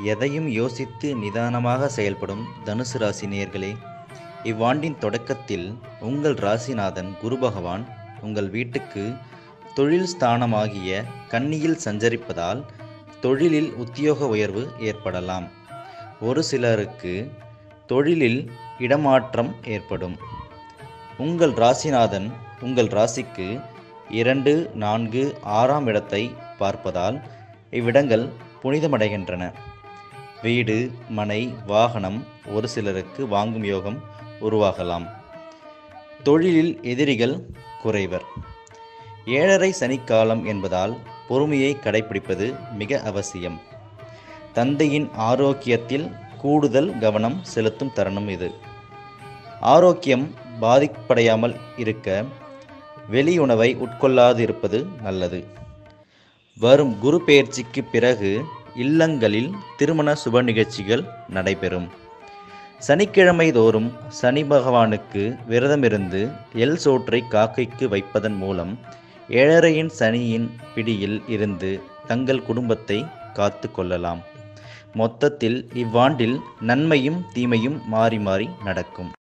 எதையும் யோசித்து நிதானமாக செயல்படும் தனுசு ராசி நேயர்களே இவ்வாண்டின் தொடக்கத்தில் உங்கள் ராசிநாதன் குரு பகவான் உங்கள் வீட்டுக்கு தொழில் ஸ்தானமாகிய கன்னியில் சஞ்சரிப்பதால் தொழிலில் உத்தியோக உயர்வு ஏற்படலாம் ஒரு சிலருக்கு தொழிலில் இடமாற்றம் ஏற்படும் உங்கள் ராசிநாதன் உங்கள் ராசிக்கு இரண்டு நான்கு ஆறாம் இடத்தை பார்ப்பதால் இவ்விடங்கள் புனிதமடைகின்றன வீடு மனை வாகனம் ஒரு சிலருக்கு வாங்கும் யோகம் உருவாகலாம் தொழிலில் எதிரிகள் குறைவர் ஏழரை சனிக்காலம் என்பதால் பொறுமையை கடைபிடிப்பது மிக அவசியம் தந்தையின் ஆரோக்கியத்தில் கூடுதல் கவனம் செலுத்தும் தருணம் இது ஆரோக்கியம் பாதிப்படையாமல் இருக்க வெளி உணவை உட்கொள்ளாது இருப்பது நல்லது வரும் குரு பெயர்ச்சிக்கு பிறகு இல்லங்களில் திருமண சுப நிகழ்ச்சிகள் நடைபெறும் சனிக்கிழமை தோறும் சனி பகவானுக்கு விரதமிருந்து எல் சோற்றை காக்கைக்கு வைப்பதன் மூலம் ஏழரையின் சனியின் பிடியில் இருந்து தங்கள் குடும்பத்தை காத்து கொள்ளலாம் மொத்தத்தில் இவ்வாண்டில் நன்மையும் தீமையும் மாறி மாறி நடக்கும்